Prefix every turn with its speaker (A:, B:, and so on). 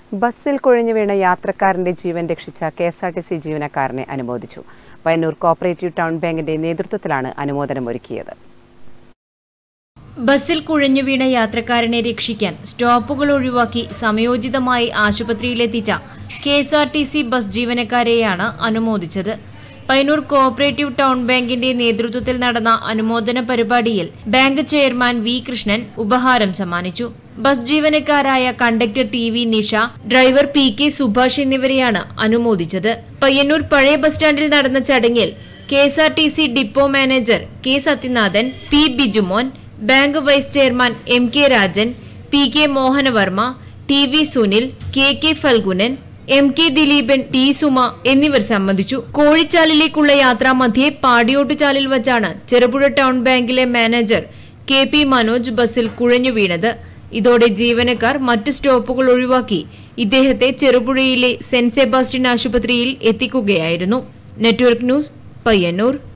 A: ബസ്സിൽ കുഴഞ്ഞു വീണ യാത്രക്കാരന്റെ ജീവൻ രക്ഷിച്ച K S R T C ജീവനക്കാരനെ അനുമോദിച്ചു പയ്യന്നൂർ കോപ്പറേറ്റീവ് ടൗൺ ബാങ്കിന്റെ നേതൃത്വത്തിലാണ് അനുമോദനം ഒരുക്കിയത്
B: ബസ്സിൽ കുഴഞ്ഞു വീണ യാത്രക്കാരനെ രക്ഷിക്കാൻ സ്റ്റോപ്പുകൾ ഒഴിവാക്കി സമയോചിതമായി ആശുപത്രിയിലെത്തിച്ച K S R T C bus ജീവനക്കാരെയാണ് അനുമോദിച്ചത് പയ്യന്നൂർ കോഓപ്പറേറ്റീവ് ടൗൺ ബാങ്കിന്റെ നേതൃത്വത്തിൽ നടന്ന അനുമോദന പരിപാടിയിൽ ബാങ്ക് ചെയർമാൻ വി കൃഷ്ണൻ ഉപഹാരം സമ്മാനിച്ചു ബസ് ജീവനക്കാരായ conductor T V Nisha driver P K Subhash എന്നിവരെയാണ് അനുമോദിച്ചത് പയ്യന്നൂർ പഴയ ബസ് സ്റ്റാൻഡിൽ നടന്ന ചടങ്ങിൽ K S R T C depot manager K Sathyanathan P Bijumon bank vice chairman M K Rajan P K Mohanavarma T V Sunil K K Phalgunan M K Dileepan T Suma എന്നിവർ സംബന്ധിച്ചു കോഴിച്ചാലിലേക്കുള്ള യാത്രാമധ്യേ പാടിയോട്ടുചാലിൽ വച്ചാണ് ചെറുപുഴ ടൗൺ ബാങ്കിലെ മാനേജർ കെ പി മനോജ് ബസ്സിൽ കുഴഞ്ഞു വീണത് ഇതോടെ ജീവനക്കാർ മറ്റു സ്റ്റോപ്പുകൾ ഒഴിവാക്കി ഇദ്ദേഹത്തെ ചെറുപുഴയിലെ സെന്റ് സെബാസ്റ്റ്യൻ ആശുപത്രിയിൽ എത്തിക്കുകയായിരുന്നു നെറ്റ്വർക്ക് ന്യൂസ് പയ്യന്നൂർ